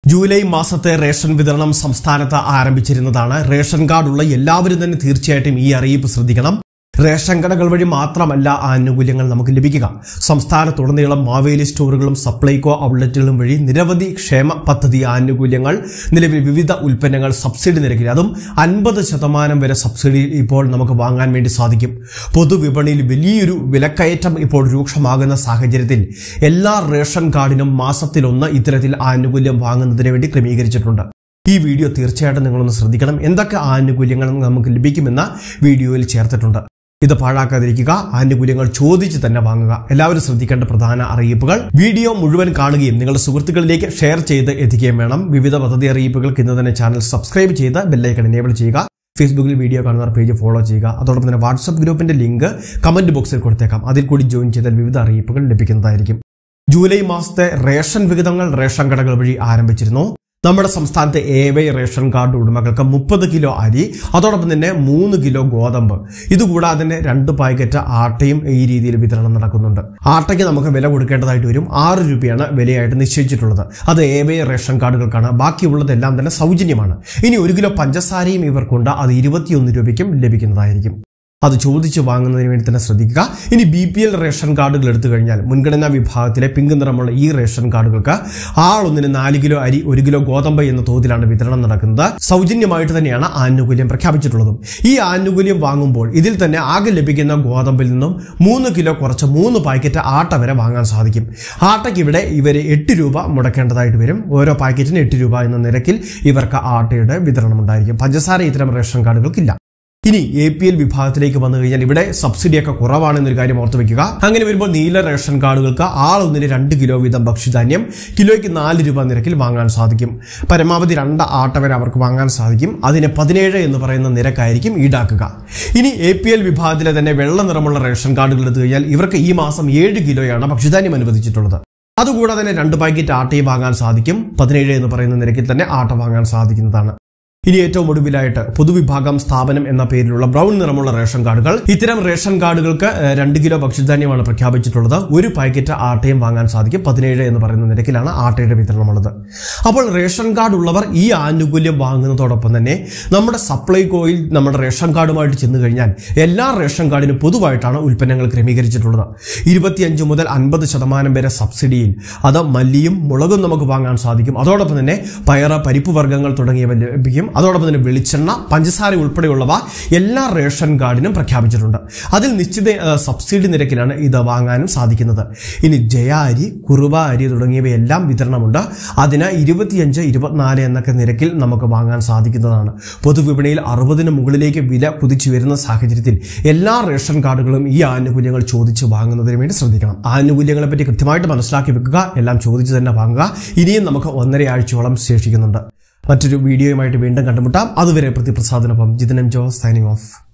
July മാസത്തെ ration വിതരണം സംസ്ഥാനത്ത് ആരംഭിച്ചിരുന്നതാണ് റേഷൻ കാർഡുള്ള എല്ലാവരും തന്നെ തീർച്ചയായിട്ടും ഈ അറിയിപ്പ് ശ്രദ്ധിക്കണം റേഷൻ കടകൾ വഴി മാത്രമല്ല ആനുകൂല്യങ്ങൾ നമുക്ക് ലഭിക്കുക സംസ്ഥാനത്തുടനീളം മാവേലി സ്റ്റോറുകളും സപ്ലൈകോ ഔട്ട്ലെറ്റുകളും വഴി നിരവധി ക്ഷേമ പദ്ധതി ആനുകൂല്യങ്ങൾ നിലവിൽ വിവിധ ഉൽപ്പന്നങ്ങൾ സബ്സിഡി നിരക്കിൽ അതും അൻപത് ശതമാനം വരെ സബ്സിഡി ഇപ്പോൾ നമുക്ക് വാങ്ങാൻ വേണ്ടി സാധിക്കും പൊതുവിപണിയിൽ വലിയൊരു വിലക്കയറ്റം ഇപ്പോൾ രൂക്ഷമാകുന്ന സാഹചര്യത്തിൽ എല്ലാ റേഷൻ കാർഡിനും മാസത്തിലൊന്ന് ഇത്തരത്തിൽ ആനുകൂല്യം വാങ്ങുന്നതിന് വേണ്ടി ക്രമീകരിച്ചിട്ടുണ്ട് ഈ വീഡിയോ തീർച്ചയായിട്ടും നിങ്ങളൊന്ന് ശ്രദ്ധിക്കണം എന്തൊക്കെ ആനുകൂല്യങ്ങൾ നമുക്ക് ലഭിക്കുമെന്ന വീഡിയോയിൽ ചേർത്തിട്ടുണ്ട് ഇത് പാഴാക്കാതിരിക്കുക ആനുകൂല്യങ്ങൾ ചോദിച്ച് തന്നെ വാങ്ങുക എല്ലാവരും ശ്രദ്ധിക്കേണ്ട പ്രധാന അറിയിപ്പുകൾ വീഡിയോ മുഴുവൻ കാണുകയും നിങ്ങളുടെ സുഹൃത്തുക്കളിലേക്ക് ഷെയർ ചെയ്ത് എത്തിക്കുകയും വേണം വിവിധ പദ്ധതി അറിയിപ്പുകൾക്ക് ഇന്ന് തന്നെ ചാനൽ സബ്സ്ക്രൈബ് ചെയ്ത് ബെല്ലൈക്കൺ എനേബിൾ ചെയ്യുക ഫേസ്ബുക്കിൽ വീഡിയോ കാണുന്നവർ പേജ് ഫോളോ ചെയ്യുക അതോടൊപ്പം തന്നെ വാട്സ്ആപ്പ് ഗ്രൂപ്പിന്റെ ലിങ്ക് കമന്റ് ബോക്സിൽ കൊടുത്തേക്കാം അതിൽ കൂടി ജോയിൻ ചെയ്താൽ വിവിധ അറിയിപ്പുകൾ ലഭിക്കുന്നതായിരിക്കും ജൂലൈ മാസത്തെ റേഷൻ വിഹിതങ്ങൾ റേഷൻ കടകൾ വഴി ആരംഭിച്ചിരുന്നു നമ്മുടെ സംസ്ഥാനത്തെ ഏവൈ റേഷൻ കാർഡ് ഉടമകൾക്ക് മുപ്പത് കിലോ അരി അതോടൊപ്പം തന്നെ മൂന്ന് കിലോ ഗോതമ്പ് ഇതുകൂടാതെ തന്നെ രണ്ട് പാക്കറ്റ് ആട്ടയും ഈ രീതിയിൽ വിതരണം നടക്കുന്നുണ്ട് ആട്ടയ്ക്ക് നമുക്ക് വില കൊടുക്കേണ്ടതായിട്ട് വരും ആറ് രൂപയാണ് വിലയായിട്ട് നിശ്ചയിച്ചിട്ടുള്ളത് അത് ഏവൈ റേഷൻ കാർഡുകൾക്കാണ് ബാക്കിയുള്ളതെല്ലാം തന്നെ സൗജന്യമാണ് ഇനി ഒരു കിലോ പഞ്ചസാരയും ഇവർക്കുണ്ട് അത് ഇരുപത്തിയൊന്ന് രൂപയ്ക്കും ലഭിക്കുന്നതായിരിക്കും അത് ചോദിച്ച് വാങ്ങുന്നതിന് വേണ്ടി തന്നെ ശ്രദ്ധിക്കുക ഇനി ബി പി എൽ റേഷൻ കാർഡുകൾ എടുത്തു കഴിഞ്ഞാൽ മുൻഗണനാ വിഭാഗത്തിലെ പിങ്ക് നിറമുള്ള ഈ റേഷൻ കാർഡുകൾക്ക് ആളൊന്നിന് നാല് കിലോ അരി ഒരു കിലോ ഗോതമ്പ് എന്ന തോതിലാണ് വിതരണം നടക്കുന്നത് സൗജന്യമായിട്ട് തന്നെയാണ് ആനുകൂല്യം പ്രഖ്യാപിച്ചിട്ടുള്ളതും ഈ ആനുകൂല്യം വാങ്ങുമ്പോൾ ഇതിൽ തന്നെ ആകെ ലഭിക്കുന്ന ഗോതമ്പിൽ നിന്നും മൂന്ന് കിലോ കുറച്ച് മൂന്ന് പാക്കറ്റ് ആട്ട വരെ വാങ്ങാൻ സാധിക്കും ആട്ടയ്ക്ക് ഇവിടെ ഇവർ എട്ട് രൂപ മുടക്കേണ്ടതായിട്ട് വരും ഓരോ പാക്കറ്റിന് എട്ട് രൂപ എന്ന നിരക്കിൽ ഇവർക്ക് ആട്ടയുടെ വിതരണം ഉണ്ടായിരിക്കും പഞ്ചസാര ഇത്തരം റേഷൻ കാർഡുകൾക്കില്ല ഇനി എ പി എൽ വിഭാഗത്തിലേക്ക് വന്നു കഴിഞ്ഞാൽ ഇവിടെ സബ്സിഡിയൊക്കെ കുറവാണെന്നൊരു കാര്യം ഓർത്തു വെക്കുക അങ്ങനെ വരുമ്പോൾ നീല റേഷൻ കാർഡുകൾക്ക് ആളൊന്നിന് രണ്ട് കിലോ വീതം ഭക്ഷ്യധാന്യം കിലോയ്ക്ക് നാല് രൂപ നിരക്കിൽ വാങ്ങാൻ സാധിക്കും പരമാവധി രണ്ട് ആട്ട വരെ അവർക്ക് വാങ്ങാൻ സാധിക്കും അതിന് പതിനേഴ് എന്ന് പറയുന്ന നിരക്കായിരിക്കും ഈടാക്കുക ഇനി എ പി എൽ വിഭാഗത്തിലെ തന്നെ വെള്ള നിറമുള്ള റേഷൻ കാർഡുകൾ എടുത്തു കഴിഞ്ഞാൽ ഇവർക്ക് ഈ മാസം ഏഴ് കിലോയാണ് ഭക്ഷ്യധാന്യം അനുവദിച്ചിട്ടുള്ളത് അതുകൂടാതെ തന്നെ രണ്ട് പാക്കറ്റ് ആട്ടയും വാങ്ങാൻ സാധിക്കും പതിനേഴ് എന്ന് പറയുന്ന നിരക്കിൽ തന്നെ ആട്ട വാങ്ങാൻ സാധിക്കുന്നതാണ് ഇനി ഏറ്റവും ഒടുവിലായിട്ട് പൊതുവിഭാഗം സ്ഥാപനം എന്ന പേരിലുള്ള ബ്രൗൺ നിറമുള്ള റേഷൻ കാർഡുകൾ ഇത്തരം റേഷൻ കാർഡുകൾക്ക് ഏഹ്, രണ്ട് കിലോ ഭക്ഷ്യധാന്യമാണ് പ്രഖ്യാപിച്ചിട്ടുള്ളത് ഒരു പാക്കറ്റ് ആട്ടയും വാങ്ങാൻ സാധിക്കും പതിനേഴ് എന്ന് പറയുന്ന നിരക്കിലാണ് ആട്ടയുടെ വിതരണമുള്ളത് അപ്പോൾ റേഷൻ കാർഡ് ഉള്ളവർ ഈ ആനുകൂല്യം വാങ്ങുന്നതോടൊപ്പം തന്നെ നമ്മുടെ സപ്ലൈകോയിൽ നമ്മുടെ റേഷൻ കാർഡുമായിട്ട് ചെന്ന് കഴിഞ്ഞാൽ എല്ലാ റേഷൻ കാർഡിനും പൊതുവായിട്ടാണ് ഉൽപ്പന്നങ്ങൾ ക്രമീകരിച്ചിട്ടുള്ളത് ഇരുപത്തിയഞ്ച് മുതൽ അൻപത് ശതമാനം വരെ സബ്സിഡിയിൽ അത് മല്ലിയും മുളകും നമുക്ക് വാങ്ങാൻ സാധിക്കും അതോടൊപ്പം തന്നെ പയറ് പരിപ്പ് വർഗ്ഗങ്ങൾ തുടങ്ങിയവ ലഭിക്കും അതോടൊപ്പം തന്നെ വെളിച്ചെണ്ണ പഞ്ചസാര ഉൾപ്പെടെയുള്ളവ എല്ലാ റേഷൻ കാർഡിനും പ്രഖ്യാപിച്ചിട്ടുണ്ട് അതിൽ നിശ്ചിത ആ, സബ്സിഡി നിരക്കിലാണ് ഇത് വാങ്ങാനും സാധിക്കുന്നത് ഇനി ജയ അരി കുറുവ അരി തുടങ്ങിയവയെല്ലാം വിതരണമുണ്ട് അതിന് ഇരുപത്തിയഞ്ച് ഇരുപത്തിനാല് എന്നൊക്കെ നിരക്കിൽ നമുക്ക് വാങ്ങാൻ സാധിക്കുന്നതാണ് പൊതുവിപണിയിൽ അറുപതിന് മുകളിലേക്ക് വില കുതിച്ചു വരുന്ന സാഹചര്യത്തിൽ എല്ലാ റേഷൻ കാർഡുകളും ഈ ആനുകൂല്യങ്ങൾ ചോദിച്ച് വാങ്ങുന്നതിന് വേണ്ടി ശ്രദ്ധിക്കണം ആനുകൂല്യങ്ങളെ പറ്റി കൃത്യമായിട്ട് മനസ്സിലാക്കി വെക്കുക എല്ലാം ചോദിച്ച് തന്നെ വാങ്ങുക ഇനിയും നമുക്ക് ഒന്നര ആഴ്ചയോളം ശേഷിക്കുന്നുണ്ട് മറ്റൊരു വീഡിയോയുമായിട്ട് വീണ്ടും കണ്ടുമുട്ടാം അതുവരെ പ്രതിപ്രസാദിനൊപ്പം ജിതനം ജോ സൈനിങ് ഓഫ്